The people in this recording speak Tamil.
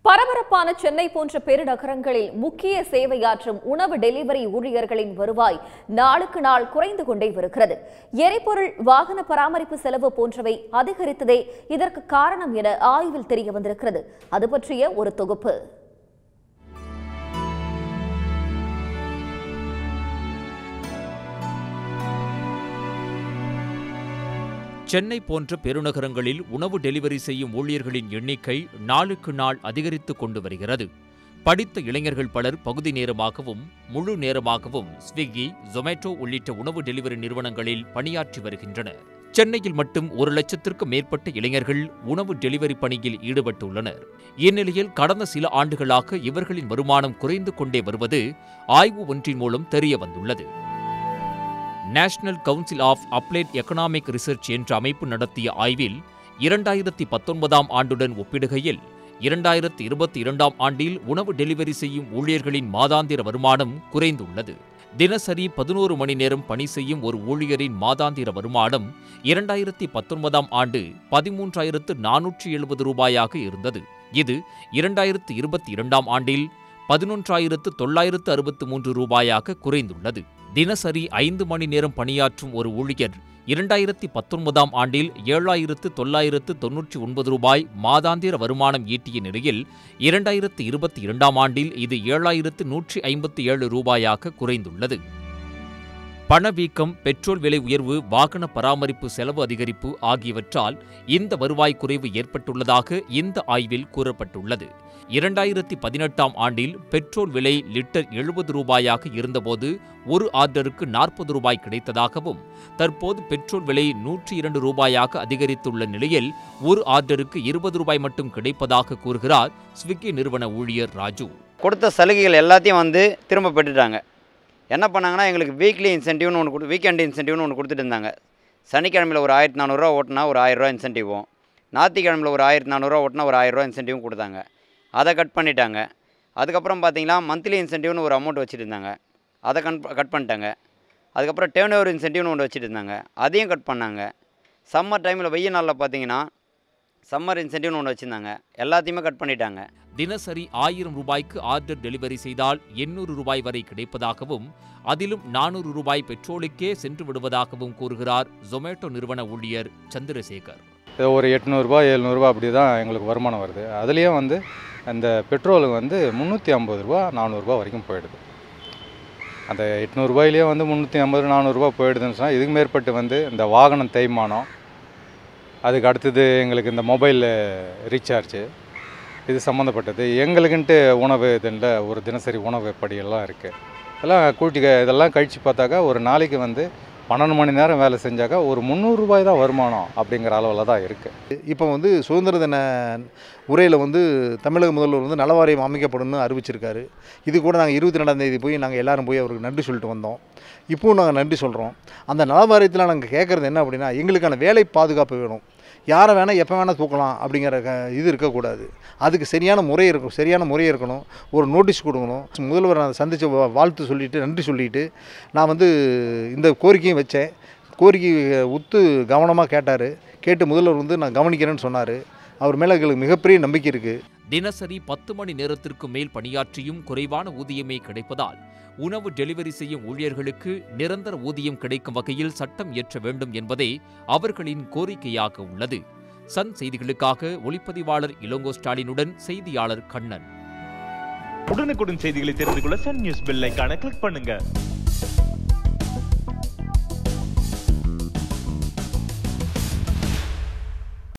பரபரப்பான சென்னை போன்ற பெருநகரங்களில் முக்கிய சேவையாற்றும் உணவு டெலிவரி ஊழியர்களின் வருவாய் நாளுக்கு நாள் குறைந்து கொண்டே வருகிறது எரிபொருள் வாகன பராமரிப்பு செலவு போன்றவை அதிகரித்ததே இதற்கு காரணம் என ஆய்வில் தெரிய வந்திருக்கிறது அது பற்றிய ஒரு தொகுப்பு சென்னை போன்ற பெருநகரங்களில் உணவு டெலிவரி செய்யும் ஊழியர்களின் எண்ணிக்கை நாளுக்கு நாள் அதிகரித்துக் கொண்டு வருகிறது படித்த இளைஞர்கள் பலர் பகுதி நேரமாகவும் முழு நேரமாகவும் ஸ்விக்கி ஜொமேட்டோ உள்ளிட்ட உணவு டெலிவரி நிறுவனங்களில் பணியாற்றி வருகின்றனர் சென்னையில் மட்டும் ஒரு லட்சத்திற்கும் மேற்பட்ட இளைஞர்கள் உணவு டெலிவரி பணியில் ஈடுபட்டுள்ளனர் இந்நிலையில் கடந்த சில ஆண்டுகளாக இவர்களின் வருமானம் குறைந்து கொண்டே வருவது ஆய்வு ஒன்றின் மூலம் தெரிய வந்துள்ளது National Council of Applied Economic Research என்ற அமைப்பு நடத்திய ஆய்வில் இரண்டாயிரத்தி பத்தொன்பதாம் ஆண்டுடன் ஒப்பிடுகையில் இரண்டாயிரத்தி இருபத்தி இரண்டாம் ஆண்டில் உணவு டெலிவரி செய்யும் ஊழியர்களின் மாதாந்திர வருமானம் குறைந்துள்ளது தினசரி பதினோரு மணி நேரம் பணி செய்யும் ஒரு ஊழியரின் மாதாந்திர வருமானம் இரண்டாயிரத்தி பத்தொன்பதாம் ஆண்டு பதிமூன்றாயிரத்து நானூற்றி எழுபது ரூபாயாக இருந்தது இது இரண்டாயிரத்து இருபத்தி இரண்டாம் ஆண்டில் பதினொன்றாயிரத்து தொள்ளாயிரத்து அறுபத்து மூன்று ரூபாயாக குறைந்துள்ளது தினசரி ஐந்து மணி நேரம் பணியாற்றும் ஒரு ஊழியர் இரண்டாயிரத்தி பத்தொன்பதாம் ஆண்டில் ஏழாயிரத்து தொள்ளாயிரத்து தொன்னூற்றி ஒன்பது ரூபாய் மாதாந்திர வருமானம் ஈட்டிய நிலையில் இரண்டாயிரத்து இருபத்தி இரண்டாம் ஆண்டில் இது ஏழாயிரத்து நூற்றி ஐம்பத்தி ஏழு ரூபாயாக குறைந்துள்ளது பணவீக்கம் பெட்ரோல் விலை உயர்வு வாகன பராமரிப்பு செலவு அதிகரிப்பு ஆகியவற்றால் இந்த வருவாய் குறைவு ஏற்பட்டுள்ளதாக இந்த ஆய்வில் கூறப்பட்டுள்ளது இரண்டாயிரத்தி பதினெட்டாம் ஆண்டில் பெட்ரோல் விலை லிட்டர் எழுபது ரூபாயாக இருந்தபோது ஒரு ஆர்டருக்கு நாற்பது ரூபாய் கிடைத்ததாகவும் தற்போது பெட்ரோல் விலை நூற்றி இரண்டு ரூபாயாக அதிகரித்துள்ள நிலையில் ஒரு ஆர்டருக்கு இருபது ரூபாய் மட்டும் கிடைப்பதாக கூறுகிறார் ஸ்விக்கி நிறுவன ஊழியர் ராஜு கொடுத்த சலுகைகள் எல்லாத்தையும் வந்து திரும்ப பெற்றுட்டாங்க என்ன பண்ணாங்கன்னா எங்களுக்கு வீக்லி இன்சென்டிவ்னு ஒன்று கொடு வீக்கெண்ட் இன்சென்டிவ்னு ஒன்று கொடுத்துட்டு இருந்தாங்க சனிக்கிழமையில் ஒரு ஆயிரத்தி நானூறுரூவா ஓட்டினா ஒரு ஆயிரரூவா இன்சென்டிவும் ஞாயிற்றுக்கிழமையில் ஒரு ஆயிரத்தி நானூறுரூவா ஓட்டினா ஒரு ஆயிரரூவா இன்சென்டிவும் கொடுத்தாங்க அதை கட் பண்ணிட்டாங்க அதுக்கப்புறம் பார்த்தீங்கன்னா மந்த்லி இன்சென்டிவ்னு ஒரு அமௌண்ட் வச்சுட்டு இருந்தாங்க அதை கன் கட் பண்ணிட்டாங்க அதுக்கப்புறம் டேர்ன் ஓவர் இன்சென்டிவ்னு ஒன்று வச்சுட்டு இருந்தாங்க அதையும் கட் பண்ணாங்க சம்மர் டைமில் வெய்ய நாளில் பார்த்தீங்கன்னா சம்மர் இன்சென்டிவ்னு ஒன்று வச்சுருந்தாங்க எல்லாத்தையுமே கட் பண்ணிட்டாங்க தினசரி ஆயிரம் ரூபாய்க்கு ஆர்டர் டெலிவரி செய்தால் எண்ணூறு ரூபாய் வரை கிடைப்பதாகவும் அதிலும் நானூறு ரூபாய் பெட்ரோலுக்கே சென்று விடுவதாகவும் கூறுகிறார் ஜொமேட்டோ நிறுவன ஊழியர் சந்திரசேகர் இது ஒரு எட்நூறுபா எழுநூறுபா அப்படி தான் எங்களுக்கு வருமானம் வருது அதுலேயும் வந்து அந்த பெட்ரோலுக்கு வந்து முந்நூற்றி ஐம்பது ரூபா நானூறுரூபா வரைக்கும் போயிடுது அந்த எட்நூறுபாயிலேயே வந்து முந்நூற்றி ஐம்பது நானூறுரூபா போயிடுதுன்னு சொன்னால் இதுக்கு மேற்பட்டு வந்து இந்த வாகனம் தேய்மானம் அதுக்கு அடுத்தது எங்களுக்கு இந்த மொபைல் ரீசார்ஜு இது சம்மந்தப்பட்டது எங்களுக்குன்ட்டு உணவு இதில் ஒரு தினசரி உணவு படியெல்லாம் இருக்குது இதெல்லாம் கூட்டி இதெல்லாம் கழித்து பார்த்தாக்கா ஒரு நாளைக்கு வந்து பன்னெண்டு மணி நேரம் வேலை செஞ்சாக்கா ஒரு முந்நூறுரூபாய் தான் வருமானம் அப்படிங்கிற அளவில் தான் இருக்குது இப்போ வந்து சுதந்திர தின உரையில் வந்து தமிழக முதல்வர் வந்து நலவாரியம் அமைக்கப்படும்னு அறிவிச்சிருக்காரு இது கூட நாங்கள் இருபத்தி ரெண்டாம் தேதி போய் நாங்கள் எல்லாரும் போய் அவருக்கு நன்றி சொல்லிட்டு வந்தோம் இப்போவும் நாங்கள் நன்றி சொல்கிறோம் அந்த நலவாரியத்தில் நாங்கள் கேட்குறது என்ன அப்படின்னா எங்களுக்கான வேலை பாதுகாப்பு வேணும் யாரை வேணால் எப்போ வேணால் தூக்கலாம் அப்படிங்கிற க இது இருக்கக்கூடாது அதுக்கு சரியான முறை இருக்கும் சரியான முறை இருக்கணும் ஒரு நோட்டீஸ் கொடுக்கணும் முதல்வர் நான் சந்தித்து வாழ்த்து சொல்லிவிட்டு நன்றி சொல்லிவிட்டு நான் வந்து இந்த கோரிக்கையும் வச்சேன் கோரிக்கை உத்து கவனமாக கேட்டார் கேட்டு முதல்வர் வந்து நான் கவனிக்கிறேன்னு சொன்னார் அவர் மேலே எங்களுக்கு மிகப்பெரிய நம்பிக்கை இருக்குது தினசரி பத்து மணி நேரத்திற்கு மேல் பணியாற்றியும் குறைவான ஊதியமே கிடைப்பதால் உணவு டெலிவரி செய்யும் ஊழியர்களுக்கு நிரந்தர ஊதியம் கிடைக்கும் வகையில் சட்டம் இயற்ற வேண்டும் என்பதே அவர்களின் கோரிக்கையாக உள்ளது சன் செய்திகளுக்காக ஒளிப்பதிவாளர் இளங்கோ ஸ்டாலினுடன் செய்தியாளர் கண்ணன் உடனுக்குடன் செய்திகளை தெரிந்து கொள்ள சன் நியூஸ் பெல் ஐகானை கிளிக் பண்ணுங்க